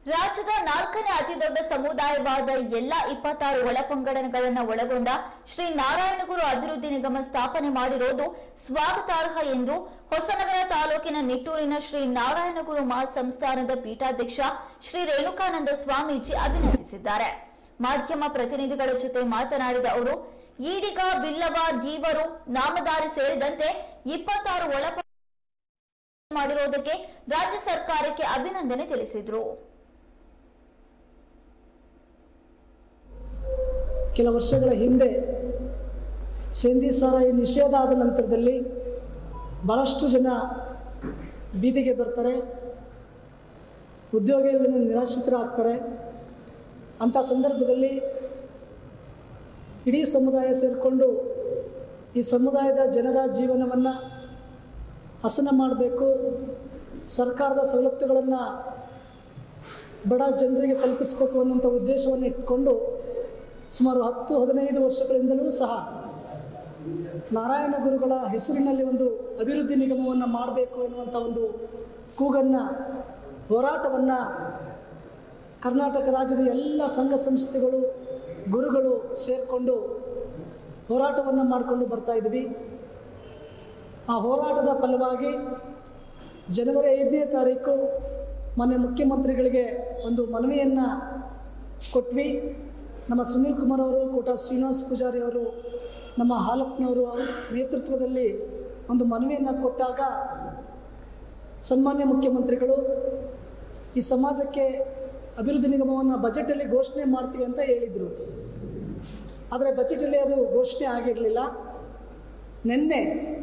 ರಾಜ್ಯದ ನಾಲ್ಕನೇ ಅತಿದೊಡ್ಡ ಸಮುದಾಯವಾದ ಎಲ್ಲ ಇಪ್ಪತ್ತಾರು ಒಳಪಂಗಡಗಳನ್ನು ಒಳಗೊಂಡ ಶ್ರೀ ನಾರಾಯಣಗುರು ಅಭಿವೃದ್ಧಿ ನಿಗಮ ಸ್ಥಾಪನೆ ಮಾಡಿರೋದು ಸ್ವಾಗತಾರ್ಹ ಎಂದು ಹೊಸನಗರ ತಾಲೂಕಿನ ನಿಟ್ಟೂರಿನ ಶ್ರೀ ನಾರಾಯಣಗುರು ಮಹಾಸಂಸ್ಥಾನದ ಪೀಠಾಧ್ಯಕ್ಷ ಶ್ರೀ ರೇಣುಕಾನಂದ ಸ್ವಾಮೀಜಿ ಅಭಿನಂದಿಸಿದ್ದಾರೆ ಮಾಧ್ಯಮ ಪ್ರತಿನಿಧಿಗಳ ಜೊತೆ ಮಾತನಾಡಿದ ಅವರು ಈಡಿಗ ಬಿಲ್ಲವ ದೀವರು ನಾಮದಾರಿ ಸೇರಿದಂತೆ ಇಪ್ಪತ್ತಾರು ಒಳಪ ಮಾಡಿರುವುದಕ್ಕೆ ರಾಜ್ಯ ಸರ್ಕಾರಕ್ಕೆ ಅಭಿನಂದನೆ ತಿಳಿಸಿದರು ಕೆಲ ವರ್ಷಗಳ ಹಿಂದೆ ಸೇಂದಿ ಸಾರಾಯಿ ನಿಷೇಧ ಆದ ನಂತರದಲ್ಲಿ ಭಾಳಷ್ಟು ಜನ ಬೀದಿಗೆ ಬರ್ತಾರೆ ಉದ್ಯೋಗ ಇಲ್ಲದೆ ನಿರಾಶ್ರಿತರಾಗ್ತಾರೆ ಅಂಥ ಸಂದರ್ಭದಲ್ಲಿ ಇಡೀ ಸಮುದಾಯ ಸೇರಿಕೊಂಡು ಈ ಸಮುದಾಯದ ಜನರ ಜೀವನವನ್ನು ಹಸನ ಮಾಡಬೇಕು ಸರ್ಕಾರದ ಸವಲತ್ತುಗಳನ್ನು ಬಡ ಜನರಿಗೆ ತಲುಪಿಸಬೇಕು ಅನ್ನುವಂಥ ಉದ್ದೇಶವನ್ನು ಇಟ್ಕೊಂಡು ಸುಮಾರು ಹತ್ತು ಹದಿನೈದು ವರ್ಷಗಳಿಂದಲೂ ಸಹ ನಾರಾಯಣ ಗುರುಗಳ ಹೆಸರಿನಲ್ಲಿ ಒಂದು ಅಭಿವೃದ್ಧಿ ನಿಗಮವನ್ನು ಮಾಡಬೇಕು ಎನ್ನುವಂಥ ಒಂದು ಕೂಗನ್ನು ಹೋರಾಟವನ್ನು ಕರ್ನಾಟಕ ರಾಜ್ಯದ ಎಲ್ಲ ಸಂಘ ಸಂಸ್ಥೆಗಳು ಗುರುಗಳು ಸೇರಿಕೊಂಡು ಹೋರಾಟವನ್ನು ಮಾಡಿಕೊಂಡು ಬರ್ತಾ ಇದ್ವಿ ಆ ಹೋರಾಟದ ಫಲವಾಗಿ ಜನವರಿ ಐದನೇ ತಾರೀಕು ಮೊನ್ನೆ ಮುಖ್ಯಮಂತ್ರಿಗಳಿಗೆ ಒಂದು ಮನವಿಯನ್ನು ಕೊಟ್ವಿ ನಮ್ಮ ಸುನೀಲ್ ಕುಮಾರ್ ಅವರು ಕೋಟ ಶ್ರೀನಿವಾಸ್ ಪೂಜಾರಿ ಅವರು ನಮ್ಮ ಹಾಲಪ್ಪನವರು ಅವರ ನೇತೃತ್ವದಲ್ಲಿ ಒಂದು ಮನವಿಯನ್ನು ಕೊಟ್ಟಾಗ ಸನ್ಮಾನ್ಯ ಮುಖ್ಯಮಂತ್ರಿಗಳು ಈ ಸಮಾಜಕ್ಕೆ ಅಭಿವೃದ್ಧಿ ನಿಗಮವನ್ನು ಬಜೆಟಲ್ಲಿ ಘೋಷಣೆ ಮಾಡ್ತೀವಿ ಅಂತ ಹೇಳಿದರು ಆದರೆ ಬಜೆಟಲ್ಲಿ ಅದು ಘೋಷಣೆ ಆಗಿರಲಿಲ್ಲ ನಿನ್ನೆ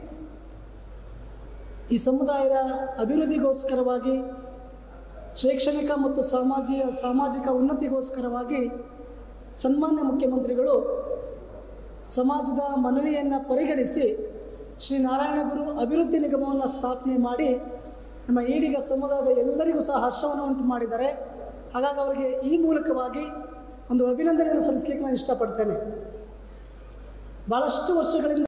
ಈ ಸಮುದಾಯದ ಅಭಿವೃದ್ಧಿಗೋಸ್ಕರವಾಗಿ ಶೈಕ್ಷಣಿಕ ಮತ್ತು ಸಾಮಾಜಿಕ ಸಾಮಾಜಿಕ ಉನ್ನತಿಗೋಸ್ಕರವಾಗಿ ಸನ್ಮಾನ್ಯ ಮುಖ್ಯಮಂತ್ರಿಗಳು ಸಮಾಜದ ಮನವಿಯನ್ನು ಪರಿಗಣಿಸಿ ಶ್ರೀ ನಾರಾಯಣಗುರು ಅಭಿವೃದ್ಧಿ ನಿಗಮವನ್ನು ಸ್ಥಾಪನೆ ಮಾಡಿ ನಮ್ಮ ಈಡಿಗ ಸಮುದಾಯದ ಎಲ್ಲರಿಗೂ ಸಹ ಹರ್ಷವನ್ನು ಉಂಟು ಮಾಡಿದ್ದಾರೆ ಹಾಗಾಗಿ ಅವರಿಗೆ ಈ ಮೂಲಕವಾಗಿ ಒಂದು ಅಭಿನಂದನೆಯನ್ನು ಸಲ್ಲಿಸಲಿಕ್ಕೆ ನಾನು ಇಷ್ಟಪಡ್ತೇನೆ ಭಾಳಷ್ಟು ವರ್ಷಗಳಿಂದ